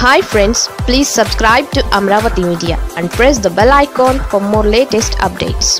hi friends please subscribe to Amaravati media and press the bell icon for more latest updates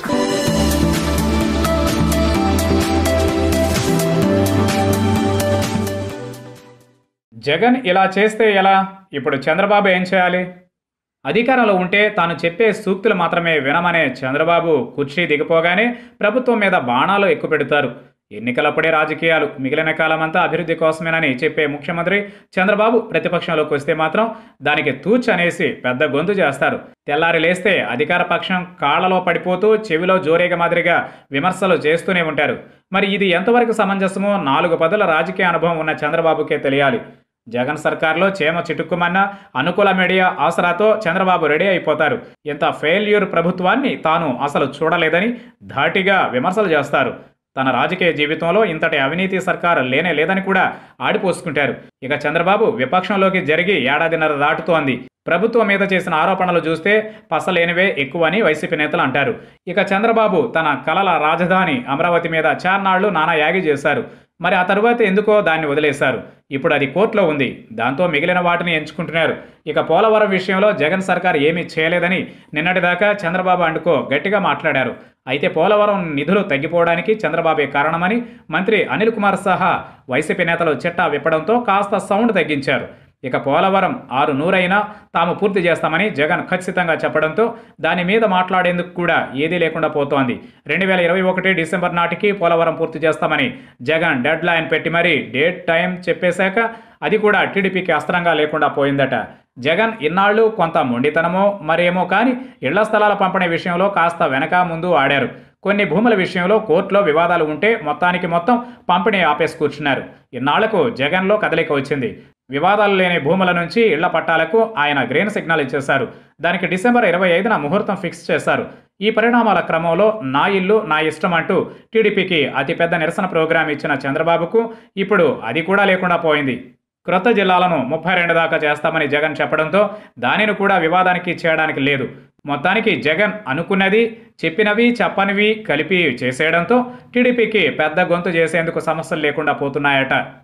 Jagan ఇలా చేస్తే ఎలా ఇప్పుడు చంద్రబాబు ఏం చేయాలి అధికారంలో ఉంటే తాను చెప్పే సూక్తులు మాత్రమే వినమనే చంద్రబాబు కుర్చీ దిగిపోగానే ప్రభుత్వం మీద బాణాలు ఎక్కువ పెడతారు ఎన్నికలప్పుడే రాజకీయాలు మిగిలిన కాలమంతా అభివృద్ధి కోసమేనని చెప్పే ముఖ్యమంత్రి చంద్రబాబు ప్రతిపక్షంలోకి వస్తే మాత్రం దానికి తూచ్ అనేసి పెద్ద గొంతు చేస్తారు తెల్లారి లేస్తే అధికార పక్షం కాళ్లలో పడిపోతూ చెవిలో జోరేగ మాదిరిగా విమర్శలు చేస్తూనే ఉంటారు మరి ఇది ఎంతవరకు సమంజసమో నాలుగు పదుల రాజకీయ అనుభవం ఉన్న చంద్రబాబుకే తెలియాలి జగన్ సర్కార్లో చేమ చిటుక్కుమన్న అనుకూల మీడియా ఆసరాతో చంద్రబాబు రెడీ అయిపోతారు ఇంత ఫెయిల్యూర్ ప్రభుత్వాన్ని తాను అసలు చూడలేదని ధాటిగా విమర్శలు చేస్తారు తన రాజకీయ జీవితంలో ఇంతటి అవినీతి సర్కారు లేనే లేదని కూడా ఆడిపోసుకుంటారు ఇక చంద్రబాబు విపక్షంలోకి జరిగి ఏడాదిన్నర దాటుతోంది ప్రభుత్వం మీద చేసిన ఆరోపణలు చూస్తే పసలేనివే ఎక్కువని వైసీపీ నేతలు అంటారు ఇక చంద్రబాబు తన కలల రాజధాని అమరావతి మీద చార్నాళ్లు నానా యాగి చేశారు మరి ఆ తరువాత ఎందుకో దాన్ని వదిలేశారు ఇప్పుడు అది కోర్టులో ఉంది దాంతో మిగిలిన వాటిని ఎంచుకుంటున్నారు ఇక పోలవరం విషయంలో జగన్ సర్కార్ ఏమీ చేయలేదని నిన్నటిదాకా చంద్రబాబు అండుకో గట్టిగా మాట్లాడారు అయితే పోలవరం నిధులు తగ్గిపోవడానికి చంద్రబాబే కారణమని మంత్రి అనిల్ కుమార్ సహా వైసీపీ నేతలు చిట్టా విప్పడంతో కాస్త సౌండ్ తగ్గించారు ఇక పోలవరం ఆరు నూరైనా తాము పూర్తి చేస్తామని జగన్ ఖచ్చితంగా చెప్పడంతో దాని మీద మాట్లాడేందుకు కూడా ఏదీ లేకుండా పోతోంది రెండు వేల ఇరవై ఒకటి డిసెంబర్ నాటికి పోలవరం పూర్తి చేస్తామని జగన్ డెడ్ లైన్ పెట్టి మరీ డేట్ టైం చెప్పేశాక అది కూడా టీడీపీకి అస్త్రంగా లేకుండా పోయిందట జగన్ ఇన్నాళ్ళు కొంత మొండితనమో మరేమో కానీ ఇళ్ల స్థలాల పంపిణీ విషయంలో కాస్త వెనక ముందు ఆడారు కొన్ని భూముల విషయంలో కోర్టులో వివాదాలు ఉంటే మొత్తానికి మొత్తం పంపిణీ ఆపేసి కూర్చున్నారు ఇన్నాళ్లకు జగన్లో కదలిక వచ్చింది వివాదాలు లేని భూముల నుంచి ఇళ్ల పట్టాలకు ఆయన గ్రీన్ సిగ్నల్ ఇచ్చేశారు దానికి డిసెంబర్ ఇరవై ఐదున ముహూర్తం ఫిక్స్ చేశారు ఈ పరిణామాల క్రమంలో నా ఇల్లు నా ఇష్టం అంటూ టీడీపీకి అతిపెద్ద నిరసన ప్రోగ్రాం ఇచ్చిన చంద్రబాబుకు ఇప్పుడు అది కూడా లేకుండా పోయింది క్రొత్త జిల్లాలను ముప్పై రెండు దాకా చేస్తామని జగన్ చెప్పడంతో దానిని కూడా వివాదానికి చేయడానికి లేదు మొత్తానికి జగన్ అనుకున్నది చెప్పినవి చెప్పనివి కలిపి చేసేయడంతో టీడీపీకి పెద్ద గొంతు చేసేందుకు సమస్యలు లేకుండా పోతున్నాయట